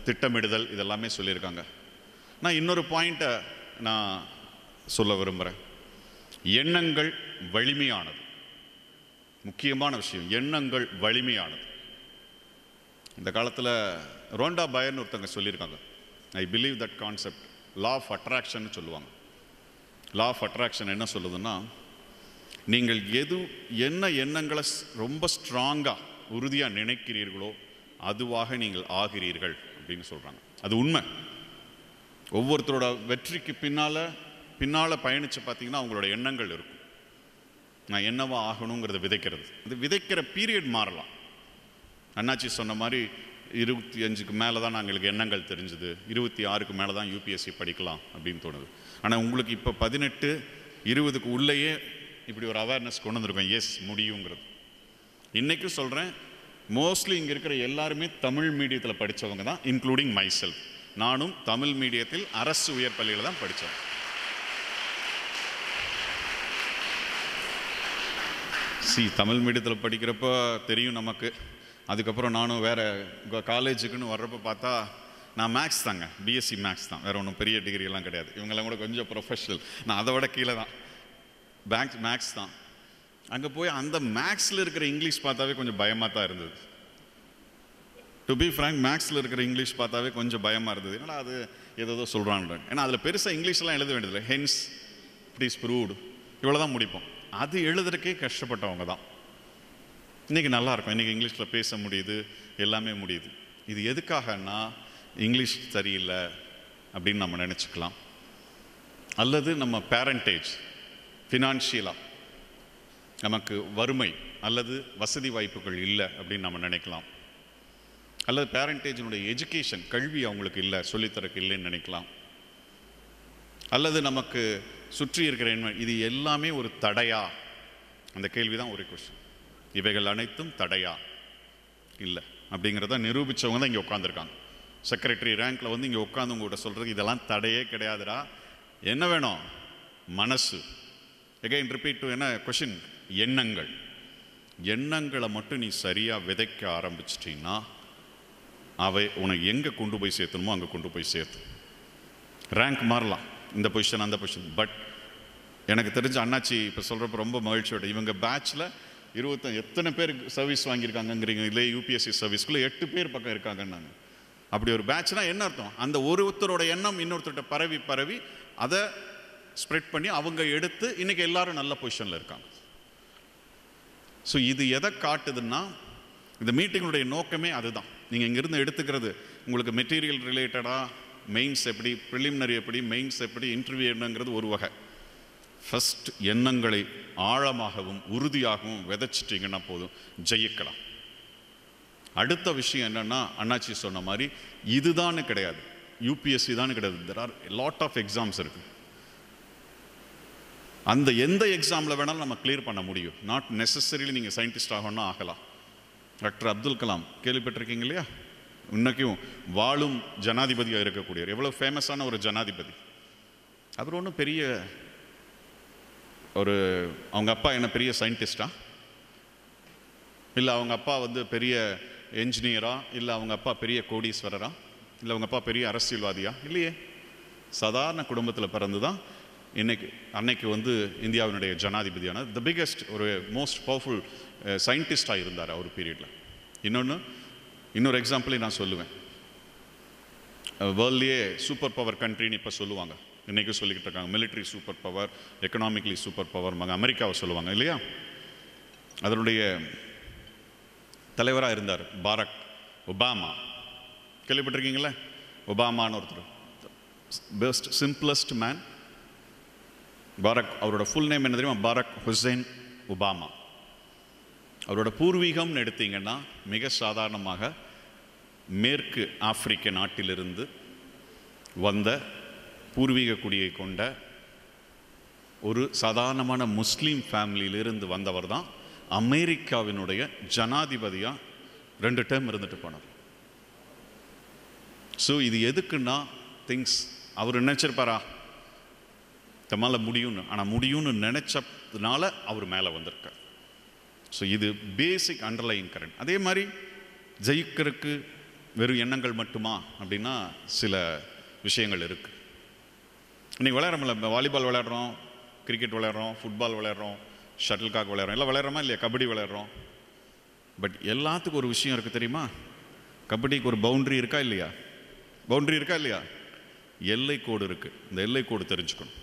திட்டமிடுதல் இதெல்லாமே சொல்லியிருக்காங்க நான் இன்னொரு பாயிண்ட்டை நான் சொல்ல விரும்புகிறேன் எண்ணங்கள் வலிமையானது முக்கியமான விஷயம் எண்ணங்கள் வலிமையானது இந்த காலத்தில் ரோண்டா பயர்னு ஒருத்தவங்க சொல்லியிருக்காங்க I believe that concept law of attraction சொல்லுவாங்க லா ஆஃப் அட்ராக்ஷன் என்ன சொல்லுதுன்னா நீங்கள் எது என்ன எண்ணங்களை ஸ்- ரொம்ப ஸ்ட்ராங்காக உறுதியாக நினைக்கிறீர்களோ அதுவாக நீங்கள் ஆகிறீர்கள் அப்படின்னு சொல்கிறாங்க அது உண்மை ஒவ்வொருத்தரோட வெற்றிக்கு பின்னால் பின்னால் பயணித்து பார்த்தீங்கன்னா அவங்களோட எண்ணங்கள் இருக்கும் நான் என்னவா ஆகணுங்கிறத விதைக்கிறது இது விதைக்கிற பீரியட் மாறலாம் அண்ணாச்சி சொன்ன மாதிரி இருபத்தி அஞ்சுக்கு மேலே தான் நாங்களுக்கு எண்ணங்கள் தெரிஞ்சுது இருபத்தி ஆறுக்கு மேலே தான் யூபிஎஸ்சி படிக்கலாம் அப்படின்னு தோணுது ஆனால் உங்களுக்கு இப்போ பதினெட்டு இருபதுக்கு உள்ளேயே இப்படி ஒரு அவேர்னஸ் கொண்டு வந்திருக்கோம் எஸ் முடியுங்கிறது இன்றைக்கும் சொல்கிறேன் மோஸ்ட்லி இங்கே இருக்கிற எல்லாருமே தமிழ் மீடியத்தில் படித்தவங்க தான் இன்க்ளூடிங் மைசெல்ஃப் நானும் தமிழ் மீடியத்தில் அரசு உயர் பள்ளியில் தான் படித்தேன் சி தமிழ் மீடியத்தில் படிக்கிறப்ப தெரியும் நமக்கு அதுக்கப்புறம் நானும் வேறு காலேஜுக்குன்னு வர்றப்ப பார்த்தா நான் மேக்ஸ் தாங்க பிஎஸ்சி மேக்ஸ் தான் வேறு ஒன்றும் பெரிய டிகிரி எல்லாம் கிடையாது இவங்கெல்லாம் கூட கொஞ்சம் ப்ரொஃபஷனல் நான் அதை விட கீழே தான் பேங்க் மேக்ஸ் தான் அங்கே போய் அந்த மேக்ஸில் இருக்கிற இங்கிலீஷ் பார்த்தாவே கொஞ்சம் பயமாக தான் இருந்தது டு பி ஃப்ராங்க் மேக்ஸில் இருக்கிற இங்கிலீஷ் பார்த்தாவே கொஞ்சம் பயமாக இருந்தது என்னடா அது ஏதோ சொல்கிறாங்க ஏன்னா அதில் பெருசாக இங்கிலீஷ்லாம் எழுத வேண்டியதில்லை ஹென்ஸ் ப்ளீஸ் ப்ரூவ்டு இவ்வளோ தான் முடிப்போம் அது எழுதுறதுக்கே கஷ்டப்பட்டவங்க தான் இன்றைக்கி நல்லா இருக்கும் இன்றைக்கி இங்கிலீஷில் பேச முடியுது எல்லாமே முடியுது இது எதுக்காகன்னா இங்கிலீஷ் சரியில்லை அப்படின்னு நம்ம நினச்சிக்கலாம் அல்லது நம்ம பேரண்டேஜ் ஃபினான்ஷியலாக நமக்கு வறுமை அல்லது வசதி வாய்ப்புகள் இல்லை அப்படின்னு நம்ம நினைக்கலாம் அல்லது பேரண்டேஜினுடைய எஜுகேஷன் கல்வி அவங்களுக்கு இல்லை சொல்லித்தரக்கு இல்லைன்னு நினைக்கலாம் அல்லது நமக்கு சுற்றி இருக்கிற environment, இது எல்லாமே ஒரு தடையா அந்த கேள்வி தான் ஒரு கொஸ்டின் இவைகள் அனைத்தும் தடையா இல்லை அப்படிங்கிறத நிரூபித்தவங்க தான் இங்கே உட்காந்துருக்காங்க செக்ரட்டரி ரேங்க்ல வந்து இங்கே உட்காந்து உங்கள்கிட்ட சொல்கிறது இதெல்லாம் தடையே கிடையாதுடா என்ன வேணும் மனசு எகைன் ரிப்பீட் டு என்ன கொஷின் எண்ணங்கள் எண்ணங்களை மட்டும் நீ சரியாக விதைக்க ஆரம்பிச்சிட்டீங்கன்னா அவை உனக்கு எங்கே கொண்டு போய் சேர்த்தணுமோ அங்கே கொண்டு போய் சேர்த்து ரேங்க் மாறலாம் இந்த பொசிஷன் அந்த பொசிஷன் பட் எனக்கு தெரிஞ்ச அண்ணாச்சி இப்போ சொல்கிறப்ப ரொம்ப மகிழ்ச்சியோட இவங்க பேட்ச்சில் இருபத்தஞ்சு எத்தனை பேர் சர்வீஸ் வாங்கியிருக்காங்கங்கிறீங்க இல்லை யூபிஎஸ்சி சர்வீஸ்க்குள்ளே எட்டு பேர் பக்கம் இருக்காங்கன்னாங்க அப்படி ஒரு பேட்ச்னா என்ன அர்த்தம் அந்த ஒருத்தரோட எண்ணம் இன்னொருத்தர்கிட்ட பரவி பரவி அதை ஸ்ப்ரெட் பண்ணி அவங்க எடுத்து இன்னைக்கு எல்லாரும் நல்ல பொசிஷனில் இருக்காங்க ஸோ இது எதை காட்டுதுன்னா இந்த மீட்டிங்களுடைய நோக்கமே அதுதான் நீங்கள் இங்கிருந்து எடுத்துக்கிறது உங்களுக்கு மெட்டீரியல் ரிலேட்டடாக மெயின்ஸ் எப்படி ப்ரிலிமினரி எப்படி மெயின்ஸ் எப்படி இன்டர்வியூ என்னங்கிறது ஒரு வகை ஃபஸ்ட் எண்ணங்களை ஆழமாகவும் உறுதியாகவும் விதைச்சிட்டிங்கன்னா போதும் ஜெயிக்கலாம் அடுத்த விஷயம் என்னன்னா அண்ணாச்சி சொன்ன மாதிரி இதுதான்னு கிடையாது யூபிஎஸ்சி தான் கிடையாது there are lot of exams இருக்கு அந்த எந்த எக்ஸாமில் வேணாலும் நம்ம கிளியர் பண்ண முடியும் நாட் நெசசரிலி நீங்கள் சயின்டிஸ்ட் ஆகணும்னா ஆகலாம் டாக்டர் அப்துல் கலாம் கேள்விப்பட்டிருக்கீங்க இல்லையா இன்னைக்கும் வாழும் ஜனாதிபதியாக இருக்கக்கூடியவர் எவ்வளோ ஃபேமஸான ஒரு ஜனாதிபதி அவர் ஒன்றும் பெரிய ஒரு அவங்க அப்பா என்ன பெரிய சயின்டிஸ்டா இல்லை அவங்க அப்பா வந்து பெரிய என்ஜினியரா இல்லை அவங்க அப்பா பெரிய கோடீஸ்வரரா இல்லை அவங்க அப்பா பெரிய அரசியல்வாதியா இல்லையே சாதாரண குடும்பத்தில் பிறந்து தான் இன்னைக்கு அன்னைக்கு வந்து இந்தியாவினுடைய ஜனாதிபதியான த பிக்கெஸ்ட் ஒரு மோஸ்ட் பவர்ஃபுல் சயின்டிஸ்டாக இருந்தார் அவர் பீரியடில் இன்னொன்று இன்னொரு எக்ஸாம்பிளே நான் சொல்லுவேன் வேர்ல்ட்லேயே சூப்பர் பவர் கண்ட்ரின்னு இப்போ சொல்லுவாங்க இன்றைக்கும் சொல்லிக்கிட்டு இருக்காங்க military super power economically super power அமெரிக்காவை சொல்லுவாங்க இல்லையா அதனுடைய தலைவராக இருந்தார் பாரக் ஒபாமா கேள்விப்பட்டிருக்கீங்களே ஒபாமான்னு ஒருத்தர் பெஸ்ட் சிம்பிளஸ்ட் மேன் பாரக் அவரோட ஃபுல் நேம் என்ன தெரியுமா பாரக் ஹுசைன் ஒபாமா அவரோட பூர்வீகம்னு எடுத்தீங்கன்னா மிக சாதாரணமாக மேற்கு ஆப்பிரிக்க நாட்டிலிருந்து வந்த பூர்வீக குடியை கொண்ட ஒரு சாதாரணமான முஸ்லீம் ஃபேமிலியிலிருந்து வந்தவர் தான் அமெரிக்காவினுடைய ஜனாதிபதியாக ரெண்டு டேர்ம் இருந்துட்டு போனார் ஸோ இது எதுக்குன்னா திங்ஸ் அவர் நினைச்சிருப்பாரா தம்மால முடியும்னு ஆனால் முடியும்னு நினைச்சதுனால அவர் மேலே வந்திருக்கார் ஸோ இது பேசிக் அண்டர்லைன் கரண்ட் அதே மாதிரி ஜெயிக்கிறதுக்கு வெறும் எண்ணங்கள் மட்டுமா அப்படின்னா சில விஷயங்கள் இருக்கு இன்னைக்கு விளையாடுறோம்ல வாலிபால் விளையாடுறோம் கிரிக்கெட் விளையாடுறோம் ஃபுட்பால் விளையாடுறோம் ஷட்டில் காக் விளையாடுறோம் எல்லாம் விளையாடுறோமா இல்லையா கபடி விளையாடுறோம் பட் எல்லாத்துக்கும் ஒரு விஷயம் இருக்குது தெரியுமா கபடிக்கு ஒரு பவுண்டரி இருக்கா இல்லையா பவுண்டரி இருக்கா இல்லையா எல்லை கோடு இருக்கு இந்த எல்லை கோடு தெரிஞ்சுக்கணும்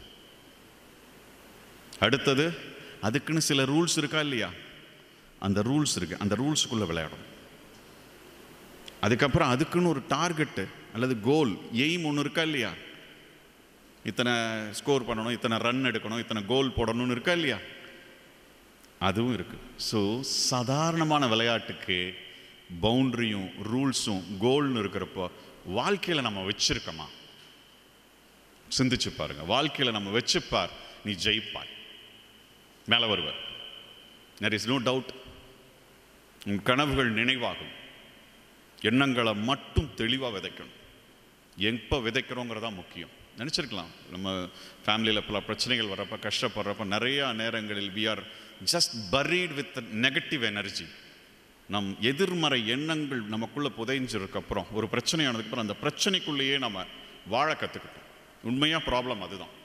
அடுத்தது அதுக்குன்னு சில ரூல்ஸ் இருக்கா இல்லையா அந்த ரூல்ஸ் இருக்கு அந்த ரூல்ஸுக்குள்ள விளையாடும் அதுக்கப்புறம் அதுக்குன்னு ஒரு டார்கெட்டு அல்லது கோல் எய்ம் ஒன்று இருக்கா இல்லையா இத்தனை ஸ்கோர் பண்ணணும் இத்தனை ரன் எடுக்கணும் இத்தனை கோல் போடணும்னு இருக்கா இல்லையா அதுவும் இருக்கு ஸோ சாதாரணமான விளையாட்டுக்கு பவுண்டரியும் ரூல்ஸும் கோல்னு இருக்கிறப்போ வாழ்க்கையில் நம்ம வச்சிருக்கோமா சிந்திச்சு பாருங்க வாழ்க்கையில் நம்ம வச்சுப்பார் நீ ஜெயிப்பாய் மேலே வருவார் there இஸ் நோ டவுட் உன் கனவுகள் நினைவாகும் எண்ணங்களை மட்டும் தெளிவாக விதைக்கணும் எப்போ விதைக்கிறோங்கிறதா முக்கியம் நினச்சிருக்கலாம் நம்ம ஃபேமிலியில் பல பிரச்சனைகள் வர்றப்ப கஷ்டப்படுறப்ப நிறையா நேரங்களில் we are just buried with negative energy நம் எதிர்மறை எண்ணங்கள் நமக்குள்ளே புதைஞ்சிருக்கப்புறம் ஒரு பிரச்சனையானதுக்கப்புறம் அந்த பிரச்சனைக்குள்ளேயே நம்ம வாழ கற்றுக்கிட்டோம் உண்மையாக ப்ராப்ளம் அதுதான்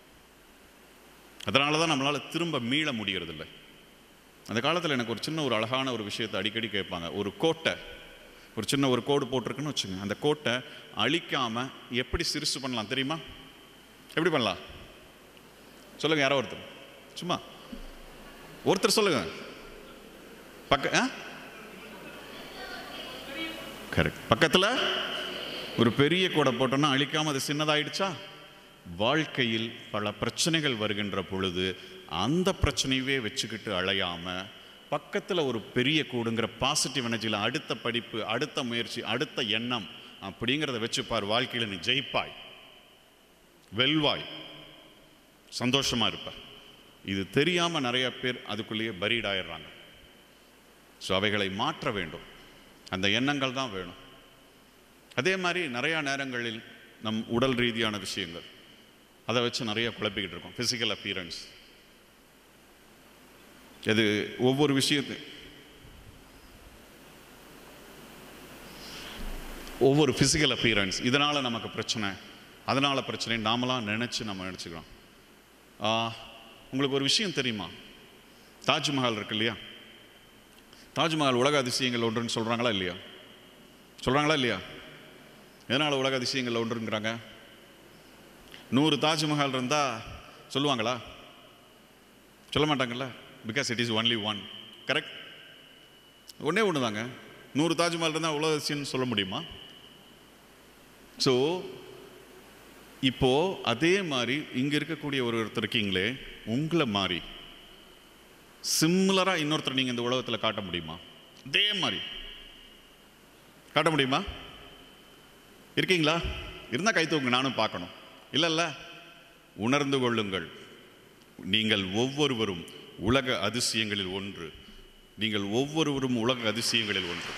அதனால தான் நம்மளால் திரும்ப மீள முடியறதில்ல அந்த காலத்தில் எனக்கு ஒரு சின்ன ஒரு அழகான ஒரு விஷயத்தை அடிக்கடி கேட்பாங்க ஒரு கோட்டை ஒரு சின்ன ஒரு கோடு போட்டிருக்குன்னு வச்சுங்க அந்த கோட்டை அழிக்காம எப்படி சிறுசு பண்ணலாம் தெரியுமா எப்படி பண்ணலாம் சொல்லுங்க யாரோ ஒருத்தர் சும்மா ஒருத்தர் சொல்லுங்க பக்க கரெக்ட் பக்கத்தில் ஒரு பெரிய கோடை போட்டோம்னா அழிக்காம அது சின்னதாயிடுச்சா வாழ்க்கையில் பல பிரச்சனைகள் வருகின்ற பொழுது அந்த பிரச்சனையவே வச்சுக்கிட்டு அழையாம பக்கத்தில் ஒரு பெரிய கூடுங்கிற பாசிட்டிவ் எனர்ஜியில் அடுத்த படிப்பு அடுத்த முயற்சி அடுத்த எண்ணம் அப்படிங்கிறத வச்சுப்பார் வாழ்க்கையில் நீ ஜெயிப்பாய் வெல்வாய் சந்தோஷமா இருப்பார் இது தெரியாம நிறைய பேர் அதுக்குள்ளேயே பரீட் ஆயிடுறாங்க ஸோ அவைகளை மாற்ற வேண்டும் அந்த எண்ணங்கள் தான் வேணும் அதே மாதிரி நிறையா நேரங்களில் நம் உடல் ரீதியான விஷயங்கள் அதை வச்சு நிறைய குழப்பிக்கிட்டு இருக்கோம் ஃபிசிக்கல் அப்பியரன்ஸ் இது ஒவ்வொரு விஷயத்து ஒவ்வொரு ஃபிசிக்கல் அப்பியரன்ஸ் இதனால் நமக்கு பிரச்சனை அதனால் பிரச்சனை நாமளாக நினச்சி நம்ம நினச்சிக்கிறோம் ஆ, உங்களுக்கு ஒரு விஷயம் தெரியுமா தாஜ்மஹால் இருக்கு இல்லையா தாஜ்மஹால் உலக அதிசயங்கள் ஒன்றுன்னு சொல்கிறாங்களா இல்லையா சொல்கிறாங்களா இல்லையா எதனால் உலக அதிசயங்கள் ஒன்றுங்கிறாங்க நூறு தாஜ்மஹால் இருந்தால் சொல்லுவாங்களா சொல்ல மாட்டாங்கல்ல because it is only one correct ஒன்றே ஒன்று தாங்க நூறு தாஜ்மஹால் இருந்தால் உலக அதிசயம்னு சொல்ல முடியுமா ஸோ இப்போ அதே மாதிரி இங்க இருக்கக்கூடிய ஒரு ஒருத்தர் இருக்கீங்களே உங்களை மாதிரி சிமிலரா இன்னொருத்தர் நீங்க இந்த உலகத்துல காட்ட முடியுமா அதே மாதிரி காட்ட முடியுமா இருக்கீங்களா இருந்தா கை தூங்க நானும் பார்க்கணும் இல்ல இல்ல உணர்ந்து கொள்ளுங்கள் நீங்கள் ஒவ்வொருவரும் உலக அதிசயங்களில் ஒன்று நீங்கள் ஒவ்வொருவரும் உலக அதிசயங்களில் ஒன்று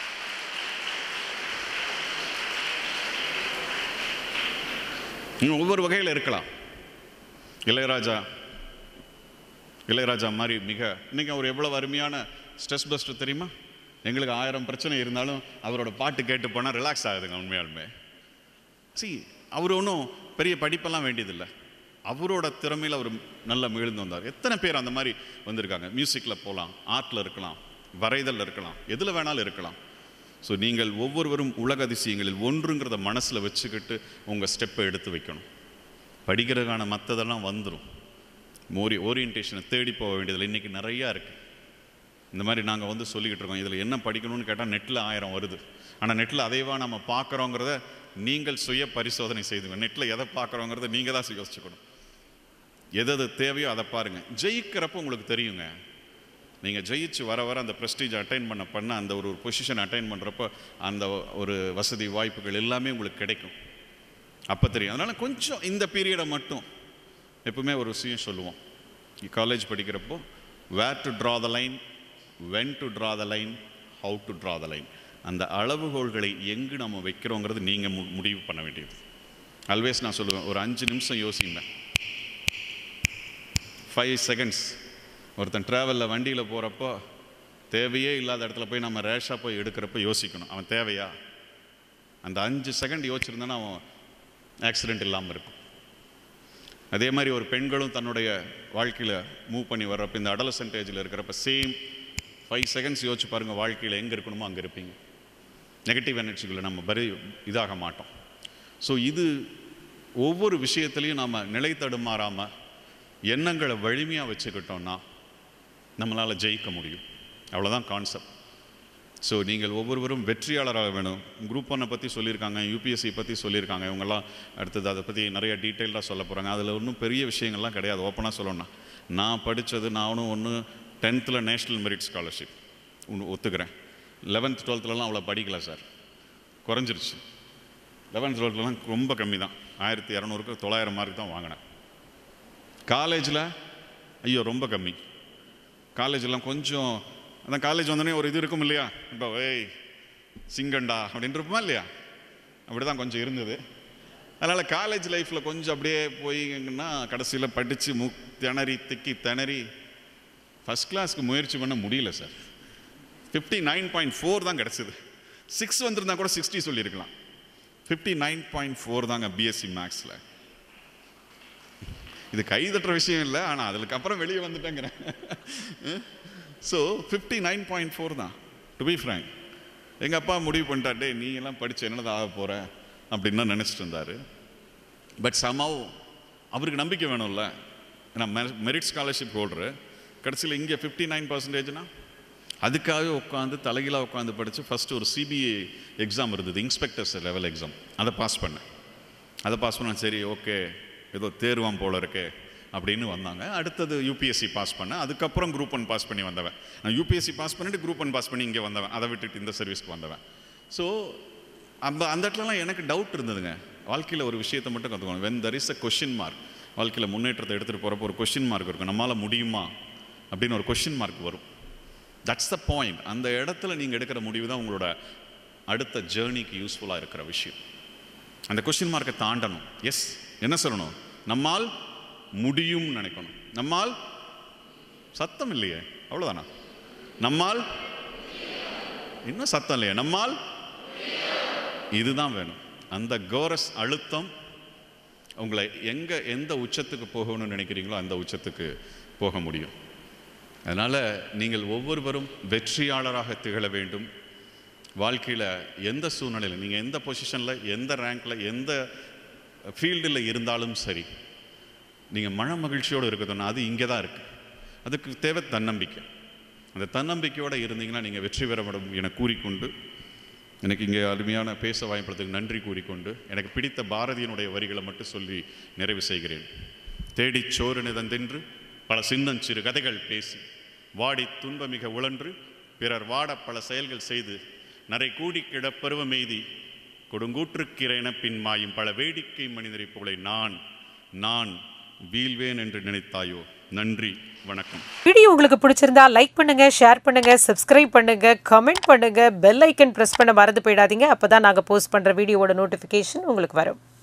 இன்னும் ஒவ்வொரு வகையில் இருக்கலாம் இளையராஜா இளையராஜா மாதிரி மிக இன்னைக்கு அவர் எவ்வளவு அருமையான ஸ்ட்ரெஸ் பஸ்டர் தெரியுமா எங்களுக்கு ஆயிரம் பிரச்சனை இருந்தாலும் அவரோட பாட்டு கேட்டு போனால் ரிலாக்ஸ் ஆகுதுங்க உண்மையாலுமே சி அவர் ஒன்றும் பெரிய படிப்பெல்லாம் வேண்டியதில்லை அவரோட திறமையில் அவர் நல்லா மிகுழ்ந்து வந்தார் எத்தனை பேர் அந்த மாதிரி வந்திருக்காங்க மியூசிக்கில் போகலாம் ஆர்ட்டில் இருக்கலாம் வரைதலில் இருக்கலாம் எதில் வேணாலும் இருக்கலாம் ஸோ நீங்கள் ஒவ்வொருவரும் உலக அதிசயங்களில் ஒன்றுங்கிறத மனசில் வச்சுக்கிட்டு உங்கள் ஸ்டெப்பை எடுத்து வைக்கணும் படிக்கிறதுக்கான மற்றதெல்லாம் வந்துடும் மோரி ஓரியன்டேஷனை தேடி போக வேண்டியதில்லை இன்றைக்கி நிறையா இருக்குது இந்த மாதிரி நாங்கள் வந்து சொல்லிக்கிட்டு இருக்கோம் இதில் என்ன படிக்கணும்னு கேட்டால் நெட்டில் ஆயிரம் வருது ஆனால் நெட்டில் அதைவா நம்ம பார்க்குறோங்கிறத நீங்கள் சுய பரிசோதனை செய்துங்க நெட்டில் எதை பார்க்குறோங்கிறத நீங்கள் தான் யோசிச்சுக்கணும் எது எது தேவையோ அதை பாருங்கள் ஜெயிக்கிறப்போ உங்களுக்கு தெரியுங்க நீங்கள் ஜெயிச்சு வர வர அந்த ப்ரெஸ்டீஜ் அட்டைன் பண்ண பண்ண அந்த ஒரு பொசிஷன் அட்டைன் பண்ணுறப்போ அந்த ஒரு வசதி வாய்ப்புகள் எல்லாமே உங்களுக்கு கிடைக்கும் அப்போ தெரியும் அதனால் கொஞ்சம் இந்த பீரியடை மட்டும் எப்பவுமே ஒரு விஷயம் சொல்லுவோம் காலேஜ் படிக்கிறப்போ where to draw the line when to draw the line how to draw the line அந்த அளவுகோல்களை எங்கு நம்ம வைக்கிறோங்கிறது நீங்கள் முடிவு பண்ண வேண்டியது ஆல்வேஸ் நான் சொல்லுவேன் ஒரு அஞ்சு நிமிஷம் யோசிங்க ஃபைவ் செகண்ட்ஸ் ஒருத்தன் ட்ராவலில் வண்டியில் போகிறப்போ தேவையே இல்லாத இடத்துல போய் நம்ம ரேஷாக போய் எடுக்கிறப்ப யோசிக்கணும் அவன் தேவையா அந்த அஞ்சு செகண்ட் யோசிச்சிருந்தானா அவன் ஆக்சிடென்ட் இல்லாமல் இருக்கும் அதே மாதிரி ஒரு பெண்களும் தன்னுடைய வாழ்க்கையில் மூவ் பண்ணி வர்றப்ப இந்த அடலசன்ட் ஏஜில் இருக்கிறப்ப சேம் ஃபைவ் செகண்ட்ஸ் யோசிச்சு பாருங்கள் வாழ்க்கையில் எங்கே இருக்கணுமோ அங்கே இருப்பீங்க நெகட்டிவ் எனர்ஜிக்குள்ளே நம்ம பரி இதாக மாட்டோம் ஸோ இது ஒவ்வொரு விஷயத்துலையும் நாம் நிலை தடுமாறாமல் எண்ணங்களை வலிமையாக வச்சுக்கிட்டோம்னா நம்மளால் ஜெயிக்க முடியும் அவ்வளோதான் கான்செப்ட் ஸோ நீங்கள் ஒவ்வொருவரும் வெற்றியாளராக வேணும் குரூப் ஒன்னை பற்றி சொல்லியிருக்காங்க யூபிஎஸ்சி பற்றி சொல்லியிருக்காங்க இவங்கெல்லாம் அடுத்தது அதை பற்றி நிறைய டீட்டெயிலாக சொல்ல போகிறாங்க அதில் ஒன்றும் பெரிய விஷயங்கள்லாம் கிடையாது ஓப்பனாக சொல்லணும்னா நான் படித்தது நானும் ஒன்று டென்த்தில் நேஷ்னல் மெரிட் ஸ்காலர்ஷிப் ஒன்று ஒத்துக்கிறேன் லெவன்த் டுவெல்த்துலலாம் அவ்வளோ படிக்கல சார் குறைஞ்சிருச்சு லெவன்த் டுவெல்த்துலலாம் ரொம்ப கம்மி தான் ஆயிரத்தி இரநூறுக்கு தொள்ளாயிரம் மார்க் தான் வாங்கினேன் காலேஜில் ஐயோ ரொம்ப கம்மி காலேஜெல்லாம் கொஞ்சம் அதான் காலேஜ் வந்தோடனே ஒரு இது இருக்கும் இல்லையா இப்போ ஏய் சிங்கண்டா அப்படின்னு இருப்போமா இல்லையா அப்படி தான் கொஞ்சம் இருந்தது அதனால் காலேஜ் லைஃப்பில் கொஞ்சம் அப்படியே போயிங்கன்னா கடைசியில் படித்து மு திணறி திக்கி திணறி ஃபஸ்ட் கிளாஸ்க்கு முயற்சி பண்ண முடியல sir fifty nine point four தான் கிடச்சிது சிக்ஸ் வந்திருந்தா கூட சிக்ஸ்டி சொல்லியிருக்கலாம் ஃபிஃப்டி நைன் பாயிண்ட் ஃபோர் தாங்க பிஎஸ்சி மேக்ஸில் இது கை தட்டுற விஷயம் இல்லை ஆனால் அதுக்கப்புறம் வெளியே வந்துட்டேங்கிறேன் so fifty nine point four தான் டு பி ஃப்ரேங்க் எங்கள் அப்பா முடிவு பண்ணிட்டார் டே நீ எல்லாம் படித்து என்னது ஆக போகிற அப்படின்னு தான் நினச்சிட்டு இருந்தார் பட் சமாவ் அவருக்கு நம்பிக்கை வேணும்ல ஏன்னா மெரிட் ஸ்காலர்ஷிப் ஹோல்டரு கடைசியில் இங்கே ஃபிஃப்டி நைன் பர்சன்டேஜ்னா அதுக்காகவே உட்காந்து தலைகீழாக உட்காந்து படித்து ஃபஸ்ட்டு ஒரு சிபிஐ எக்ஸாம் இருந்தது இன்ஸ்பெக்டர்ஸ் லெவல் எக்ஸாம் அதை பாஸ் பண்ணேன் அதை பாஸ் பண்ண சரி ஓகே ஏதோ தேர்வாம் போல இருக்கே அப்படின்னு வந்தாங்க அடுத்தது யூபிஎஸ்சி பாஸ் பண்ணேன் அதுக்கப்புறம் குரூப் ஒன் பாஸ் பண்ணி வந்தவன் நான் யூபிஎஸ்சி பாஸ் பண்ணிட்டு குரூப் ஒன் பாஸ் பண்ணி இங்கே வந்தவன் அதை விட்டுட்டு இந்த சர்வீஸ்க்கு வந்தவன் ஸோ அந்த அந்த இடத்துலலாம் எனக்கு டவுட் இருந்ததுங்க வாழ்க்கையில் ஒரு விஷயத்தை மட்டும் கற்றுக்கணும் when there is a question mark வாழ்க்கையில் முன்னேற்றத்தை எடுத்துகிட்டு போகிறப்போ ஒரு கொஷின் மார்க் இருக்கும் நம்மளால் முடியுமா அப்படின்னு ஒரு கொஷின் மார்க் வரும் தட்ஸ் த பாயிண்ட் அந்த இடத்துல நீங்கள் எடுக்கிற முடிவு தான் உங்களோட அடுத்த ஜேர்னிக்கு யூஸ்ஃபுல்லாக இருக்கிற விஷயம் அந்த கொஷின் மார்க்கை தாண்டணும் எஸ் என்ன சொல்லணும் நம்மால் முடியும் நினைக்கணும் நம்மால் சத்தம் இல்லையே அவ்வளோதானா நம்மால் இன்னும் சத்தம் இல்லையே நம்மால் இதுதான் வேணும் அந்த கோரஸ் அழுத்தம் உங்களை எங்கே எந்த உச்சத்துக்கு போகணும்னு நினைக்கிறீங்களோ அந்த உச்சத்துக்கு போக முடியும் அதனால் நீங்கள் ஒவ்வொருவரும் வெற்றியாளராக திகழ வேண்டும் வாழ்க்கையில் எந்த சூழ்நிலையில் நீங்கள் எந்த பொசிஷனில் எந்த ரேங்க்கில் எந்த ஃபீல்டில் இருந்தாலும் சரி நீங்கள் மன மகிழ்ச்சியோடு இருக்கணும்னா அது இங்கே தான் இருக்குது அதுக்கு தேவை தன்னம்பிக்கை அந்த தன்னம்பிக்கையோடு இருந்தீங்கன்னா நீங்கள் வெற்றி பெற முடியும் என கூறிக்கொண்டு எனக்கு இங்கே அருமையான பேச வாய்ப்பதற்கு நன்றி கூறிக்கொண்டு எனக்கு பிடித்த பாரதியினுடைய வரிகளை மட்டும் சொல்லி நிறைவு செய்கிறேன் தேடிச் சோறு நிதந்தென்று பல சின்னஞ்சிறு கதைகள் பேசி வாடி துன்பமிக உழன்று பிறர் வாட பல செயல்கள் செய்து நரை கூடி கிட பருவமெய்தி கொடுங்கூற்றுக்கிறேன பின் மாயும் பல வேடிக்கை மனிதரை போல நான் நான் வீழ்வேன் என்று நினைத்தாயோ நன்றி வணக்கம் வீடியோ உங்களுக்கு பிடிச்சிருந்தா லைக் பண்ணுங்க ஷேர் பண்ணுங்க சப்ஸ்கிரைப் பண்ணுங்க கமெண்ட் பண்ணுங்க பெல் ஐக்கன் பிரஸ் பண்ண மறந்து போயிடாதீங்க அப்பதான் நாங்க போஸ்ட் பண்ற வீடியோவோட நோட்டிஃபிகேஷன் உங்களுக்கு வரும்